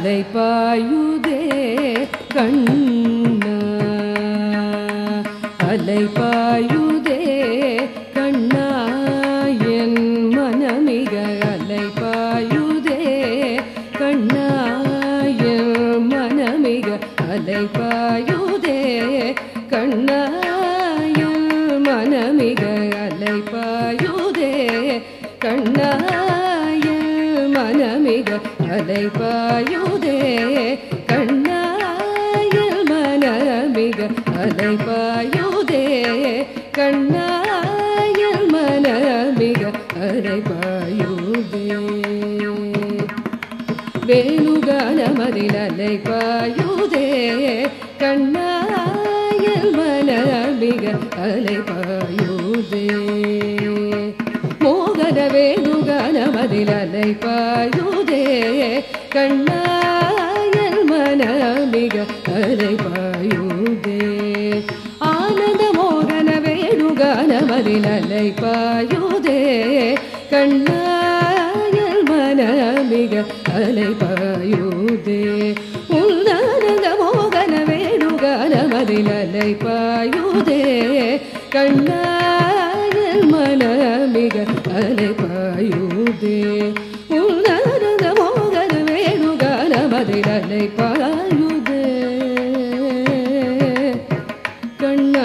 அலைபாயுதே கண்ணா அலைபாயுதே கண்ணா என் மனமிக அலைபாயுதே கண்ணா என் மனமிக அலைபாயுதே கண்ணா என் மனமிக அலைபாயுதே கண்ணா என் மனமிக அலைபாயுதே கண்ணாயல் மனமிக அலைபாயுதே கண்ணாயல் மனமிக அலைபாயுதே வேணுகானமதில் அலைபாயுதே கண்ணாயல் மனமிக அலைபாயுதே மோகன வேணுகானமதில் அலைபாயுதே கண்ணாயல் மனமிக அலைபாயுதே ஆனந்த மோகன வேணுகானமதில் அலைபாயுதே கண்ணாயல் மனமிக அலைபாயுதே உன்னானந்த மோகன வேணுகானமதில் அலைபாயுதே கண்ணாயல் மனமிக அலைபாயுதே உன்னானந்த மோகன வேணுகானமதில் அலைபாயுதே கண்ணா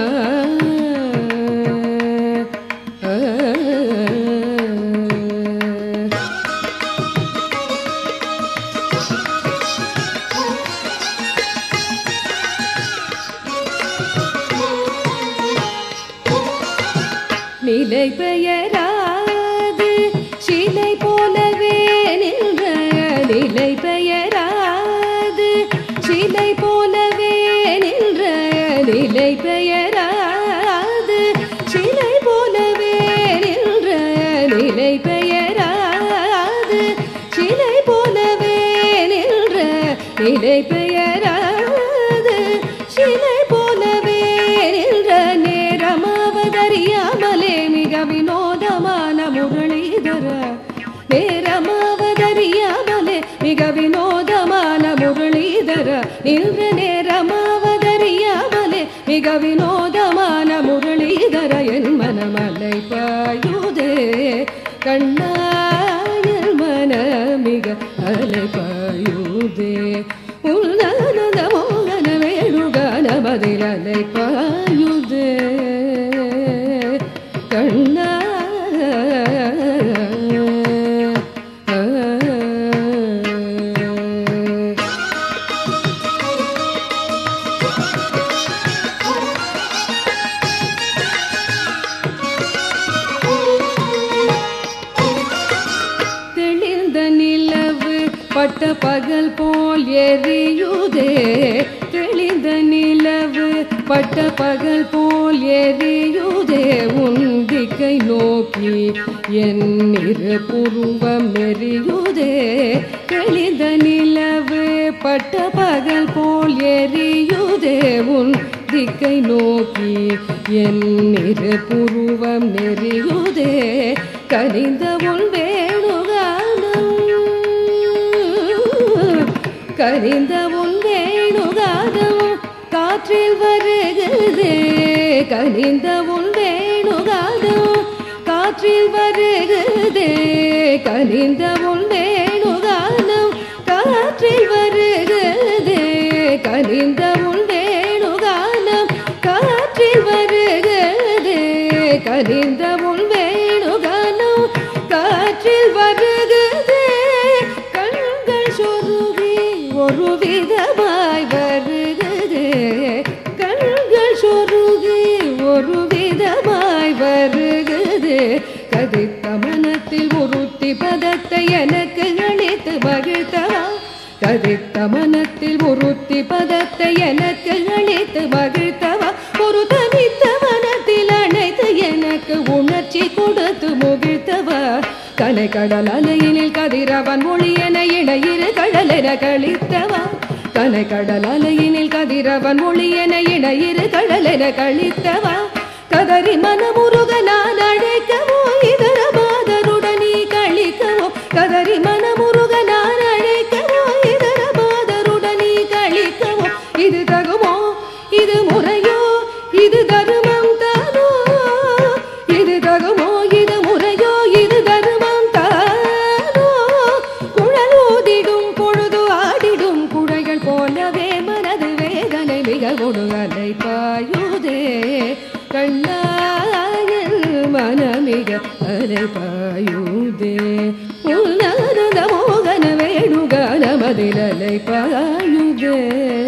நிலை பெயராது சிலை போலவே நின்ற நிலை பெயராது சிலை போலவே நின்ற நிலை பெயராது சிலை போலவே நின்ற நிலை பெயராது சிலை போலவே நின்ற நிலை பெயராது சிலை போலவே நின்ற நேரமாவதறியாமலே மிக வினோதமான முரளிதர நேரமாவதறியாமலே மிக வினோதமான முரளிதர நின்ற நேரமாவதறியாமலே மிக வினோதமான முரளிதர என் மனமலை பாயுதே கண்ணாயல் மனமிக அலை பாயுதே உன்னத மோகன வேணுகான பதில் அலை பாயுதே கண்ணா தெளிந்த நிலவு பட்ட பகல் போல் எரியுதே தெளிந்த நிலவு பட்ட பகல் போல் எரியுதே உந்திக்கை நோக்கி என் இரு புருவம் நெறியுதே தெளிந்த நிலவு பட்ட பகல் போல் எரியுதே உன் திக்கை நோக்கி என் இரு புருவம் நெறியுதே கனிந்த உன் வேணுகானம் கனிந்த உன் வேணுகானம் காற்றில் வருகுதே கனிந்த உன் வேணுகானம் காற்றில் வருகுதே கனிந்த உன் வேணுகானம் காற்றில் வருகுதே கனிந்த உன் வேணுகானம் காற்றில் வருகுதே கனிந்த உன் வேணுகானம் காற்றில் வருகுதே கண்கள் சொருகி ஒரு விதமாய் வருகுதே கண்கள் சொருகி ஒரு விதமாய் வருகுதே கதித்த மனத்தில் உருத்தி பதத்தை எனக்கு அளித்து மகிழ்த்தவா கதித்த மனத்தில் உருத்தி பதத்தை எனக்கு அளித்து மகிழ்த்தவா ஒரு தனித்த மனத்தில் அணைத்து எனக்கு உணர்ச்சி கொடுத்து முகிழ்த்தவா கனை கடல் அலையினில் கதிரவன் மொழி என இணையிரு கடலென கழித்தவா கனை கடல் அலையினில் கதிரவன் மொழி என இணையிரு கடலென கழித்தவா கதறி மனமுருக நான் அழைக்கவோ இதர மாதருடனே கழிக்கவோ கதறி மனமுருக நான் அழைக்கவோ இதர மாத வேணுகாதமோடு அலை பாயுதே கண்ணாயில் மனமிக அலை பாயுதே உன்னானந்த மோகன வேணுகாதமதில் அலை பாயுதே